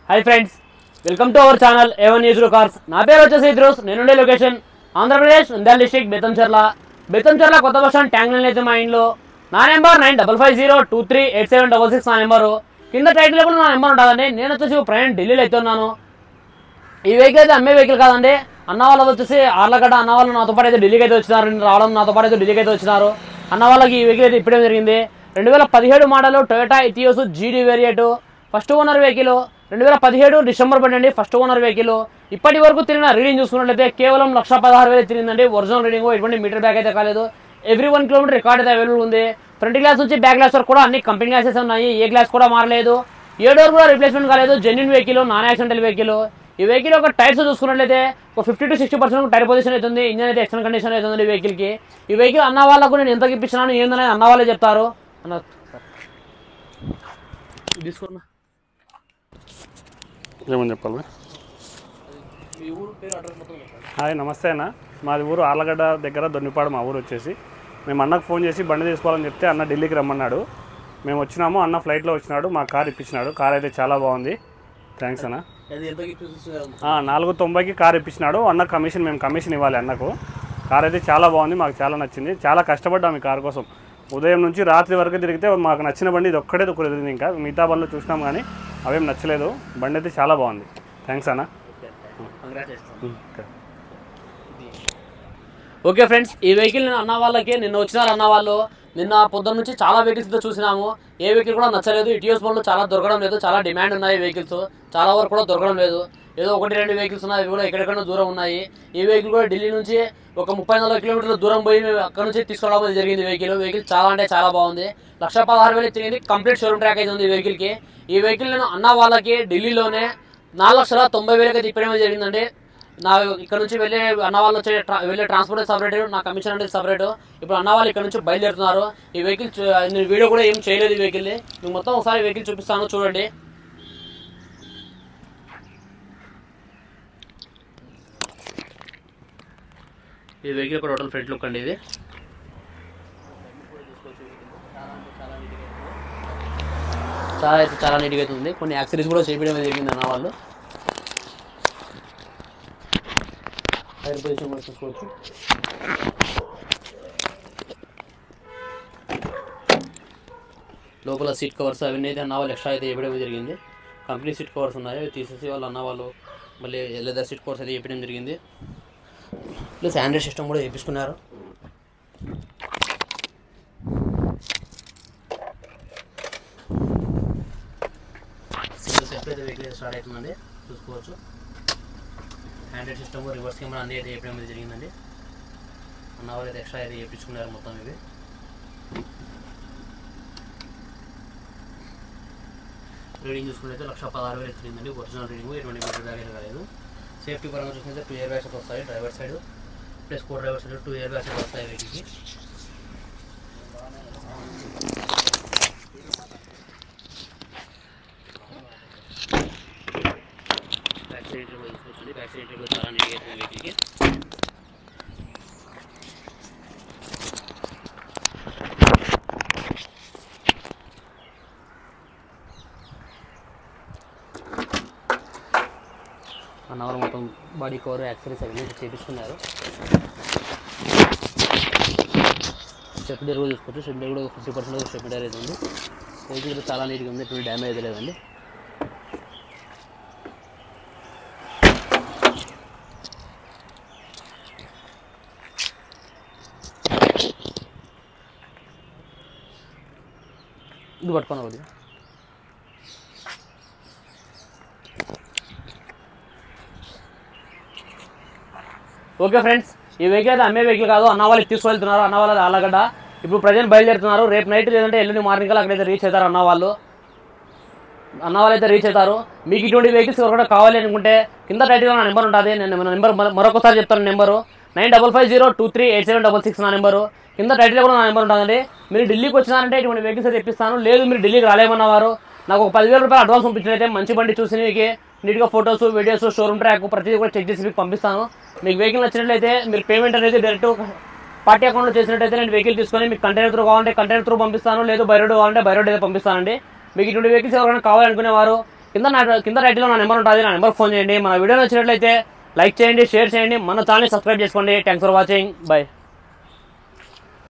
Hi friends welcome to our channel A one news cars నా పేరు వచ్చేసి ఇద్రోస్ నేనుండే లొకేషన్ ఆంధ్రప్రదేశ్ నంద్యాల డిస్ట్రిక్ట్ బెతంచెర్ల బెతంచెర్ల కొత్త బస్ స్టాండ్ ట్యాంక్ లైన్ అయితే మా ఇంట్లో నా number nine double five zero two three eight seven double six నా నెంబరు కింద టైటిల్ కూడా నా నెంబర్ ఉంటుందండి నేను వచ్చేసి ప్రయాణం ఢిల్లీలో అయితే ఉన్నాను ఈ వెహికల్ అయితే అమ్మే వెహికల్ కాదండి అన్న వాళ్ళది వచ్చేసి ఆర్లగడ్డ అన్న వాళ్ళు నాతో పాటు అయితే ఢిల్లీకి అయితే వచ్చినారు నేను రావడం నాతో పాటు అయితే ఢిల్లీకి అయితే వచ్చినారు అన్న వాళ్ళకి ఈ వెహికల్ అయితే ఇప్పుడే జరిగింది రెండు వేల పదిహేడు model Toyota Etios GD variant first owner vehicle రెండు వేల పదిహేడు డిసెంబర్ పడండి ఫస్ట్ ఓనర్ వెహికల్ ఇప్పటి వరకు తిరిగిన రీడింగ్ చూసుకున్నట్లయితే కేవలం లక్ష పదహారు వేలు తిరిగిందండి ఒరిజినల్ రీడింగ్ ఎటువంటి మీటర్ బ్యాక్ అయితే కాలేదు ఎవ్రీ వన్ కిలోమీటర్ రికార్డ్ అయితే అవైలబుల్ ఉంది ఫ్రంట్ గ్లాస్ నుంచి బ్యాక్ గ్లాస్ వరకు కూడా అన్ని కంపెనీ గ్లాసెస్ ఉన్నాయి ఏ గ్లాస్ కూడా మారలేదు ఏ డోర్ కూడా రిప్లేస్మెంట్ కాలేదు genuine vehicle non accidental vehicle ఈ వెహికల్ ఒక టైర్స్ చూసుకున్నట్లయితే ఒక fifty to sixty percent tyre position అవుతుంది ఇంజన్ అయితే ఎక్సలెంట్ కండిషన్ అవుతుంది ఈ వెహికల్ కి ఈ వెహికల్ అన్న వాళ్ళకు నేను ఎంత ఇప్పించినాను ఏందనేది అన్న వాళ్ళే చెప్తారు అన్న తీసుకున్నా ఏమని చెప్పాలి మీ ఊరు పేరు అడ్రస్ మొత్తం చెప్పండి హాయ్ నమస్తే అన్న మాది ఊరు ఆర్లగడ్డ దగ్గర దొన్నిపాడు మా ఊరు వచ్చేసి మేము అన్నకు ఫోన్ చేసి బండి తీసుకోవాలని చెప్తే అన్న ఢిల్లీకి రమ్మన్నాడు మేము వచ్చినాము అన్న ఫ్లైట్లో వచ్చినాడు మా కార్ ఇప్పించినాడు కార్ అయితే చాలా బాగుంది థ్యాంక్స్ అన్న అది ఎంత ఇప్పిస్తున్నారు ఆ, నాలుగు తొంభైకి కార్ ఇప్పించినాడు అన్న కమిషన్ మేము కమిషన్ ఇవ్వాలి అన్నకు కార్ అయితే చాలా బాగుంది మాకు చాలా నచ్చింది చాలా కష్టపడ్డాం ఈ కార్ కోసం ఉదయం నుంచి రాత్రి వరకు తిరిగితే మాకు నచ్చిన బండి ఇది ఒక్కడే కుదిరింది ఇంకా మిగతా బండ్లు చూసినాం కానీ అవేం నచ్చలేదు బండి అయితే చాలా బాగుంది థ్యాంక్స్ అన్న ఓకే. ఓకే ఫ్రెండ్స్ ఈ వెహికల్ నేను అన్న వాళ్ళకి నిన్న వచ్చినారు అన్న వాళ్ళు నిన్న పొద్దున్న నుంచి చాలా వెహికల్స్ తో చూసినాము ఏ వెహికల్ కూడా నచ్చలేదు ఇటీఎస్ బండ్లు చాలా దొరకడం లేదు చాలా డిమాండ్ ఉన్నాయి వెహికల్స్ చాలా వరకు కూడా దొరకడం లేదు ఏదో ఒకటి రెండు వెహికల్స్ ఉన్నాయి అవి కూడా ఎక్కడెక్కడ దూరం ఉన్నాయి ఈ వెహికల్ కూడా ఢిల్లీ నుంచి ఒక ముప్పై నలభై కిలోమీటర్ల దూరం పోయి మేము అక్కడ నుంచి తీసుకురావడం జరిగింది వెహికల్ వెహికల్ చాలా అంటే చాలా బాగుంది లక్ష పదహారు వేలు తిరిగింది కంప్లీట్ షోరూమ్ ట్రాక్ అయితే ఉంది ఈ వెహికల్ కి ఈ వెహికల్ నేను అన్న వాళ్ళకి ఢిల్లీలోనే నాలుగు లక్షల తొంభై వేలకి తిప్పడం జరిగిందండి నా ఇక్కడ నుంచి వెళ్ళే అన్న వాళ్ళు వచ్చే ట్రా- వెళ్ళే ట్రాన్స్పోర్ట్ సపరేట్ నా కమిషన్ అనేది సపరేట్ ఇప్పుడు అన్న వాళ్ళు ఇక్కడ నుంచి బయలుదేరుతున్నారు ఈ వెహికల్ చూ- నేను వీడియో కూడా ఏం చేయలేదు ఈ వెహికల్ మీకు మొత్తం ఒకసారి వెహికల్ చూపిస్తాను చూడండి ఈ వెహికల్ కూడా టోటల్ ఫ్రంట్ లుక్ అండి ఇది చాలా అయితే చాలా నీట్గా అయితే ఉంది కొన్ని యాక్సరీస్ కూడా చేపించడం జరిగింది అన్న వాళ్ళు టైర్ పొజిషన్ కూడా చూసుకోవచ్చు లోపల సీట్ కవర్స్ అవన్నీ అయితే అన్న వాళ్ళు ఎక్స్ట్రా అయితే వేయడం జరిగింది కంపెనీ సీట్ కవర్స్ ఉన్నాయి అవి తీసేసి వాళ్ళు అన్న వాళ్ళు మళ్ళీ లెదర్ సీట్ కవర్స్ అయితే వేయడం జరిగింది ప్లస్ ఆండ్రాయిడ్ సిస్టమ్ కూడా వేయించుకున్నారు సింగిల్ సెట్ అయితే వెహికల్ స్టార్ట్ అవుతుందండి చూసుకోవచ్చు హ్యాండ్రెడ్ సిస్టమ్ రివర్స్ కెమెరా అన్ని అయితే వేయడం అనేది జరిగిందండి అన్న వాళ్ళు అయితే ఎక్స్ట్రా అయితే వేయించుకున్నారు మొత్తం ఇవి రీడింగ్ చూసుకుంటే లక్ష పదహారు వేలు ఎత్తిందండి ఒరిజినల్ రీడింగ్ ఎటువంటి మీటర్ బ్యాగ్ అయితే కాలేదు సేఫ్టీ పరంగా చూసుకుంటే టూ ఇయర్ బ్యాగ్స్ అయితే వస్తాయి driver side plus co driver side two air bags అయితే వస్తాయి వీటికి బ్యాక్ సైడ్ ఇంటర్వ్యూ తీసుకోవచ్చు బ్యాక్ సైడ్ ఇంటర్వ్యూ చాలా నీట్గా అవుతుంది వీటికి వన్ అవర్ మొత్తం బాడీ కవర్ యాక్సరీస్ అవన్నీ చేపించుకున్నారు స్టెప్ డేర్ కూడా చూసుకోవచ్చు స్టెప్ డేర్ కూడా ఫిఫ్టీ పర్సెంట్ స్టెప్ డేర్ అయితే ఉంది వెహికల్ కూడా చాలా నీట్గా ఉంది ఎటువంటి డ్యామేజ్ అయితే లేదండి ఇది పట్టుకోండి కొద్దిగా ఓకే ఫ్రెండ్స్ ఈ వెహికల్ అయితే అమ్మే వెహికల్ కాదు అన్న వాళ్ళకి తీసుకువెళ్తున్నారు అన్న వాళ్ళది ఆలగడ్డ ఇప్పుడు ప్రజెంట్ బయలుదేరుతున్నారు రేపు నైట్ లేదంటే ఎల్లుండి మార్నింగ్ కల్లా అక్కడైతే రీచ్ అవుతారు అన్న వాళ్ళు అన్న వాళ్ళు అయితే రీచ్ అవుతారు మీకు ఇటువంటి వెహికల్స్ ఎవరికైనా కావాలి అనుకుంటే కింద టైటిల్ నా నెంబర్ ఉంటుంది నేను మన నెంబర్ మరొకసారి చెప్తాను number nine double five zero two three eight seven double six నా నెంబరు కింద టైటిల్ కూడా నా నెంబర్ ఉంటుందండి మీరు ఢిల్లీకి వచ్చినారంటే ఇటువంటి వెహికల్స్ అయితే ఇప్పిస్తాను లేదు మీరు ఢిల్లీకి రాలేమన్నవారు నాకు ఒక పదివేల రూపాయలు అడ్వాన్స్ పంపించినైతే మంచి బండి చూసి మీకు నీట్గా ఫొటోస్ వీడియోస్ షోరూమ్ ట్రాక్ ప్రతిదీ కూడా చెక్ చేసి మీకు పంపిస్తాను మీకు వెహికల్ నచ్చినట్లయితే మీరు పేమెంట్ అనేది డైరెక్ట్ పార్టీ అకౌంట్లో చేసినట్టయితే నేను వెహికల్ తీసుకొని మీకు కంటైనర్ త్రూ కావాలంటే కంటైనర్ త్రూ పంపిస్తాను లేదు బైరోడ్ కావాలంటే బైరోడ్ అయితే పంపిస్తానండి మీకు ఇటువంటి వెహికల్స్ ఎవరైనా కావాలనుకునేవారు కింద నా కింద రైట్లో నా నెంబర్ ఉంటుంది నా నెంబర్ ఫోన్ చేయండి మన వీడియో నచ్చినట్లయితే లైక్ చేయండి షేర్ చేయండి మన ఛానల్ సబ్స్క్రైబ్ చేసుకోండి థ్యాంక్స్ ఫర్ వాచింగ్ బై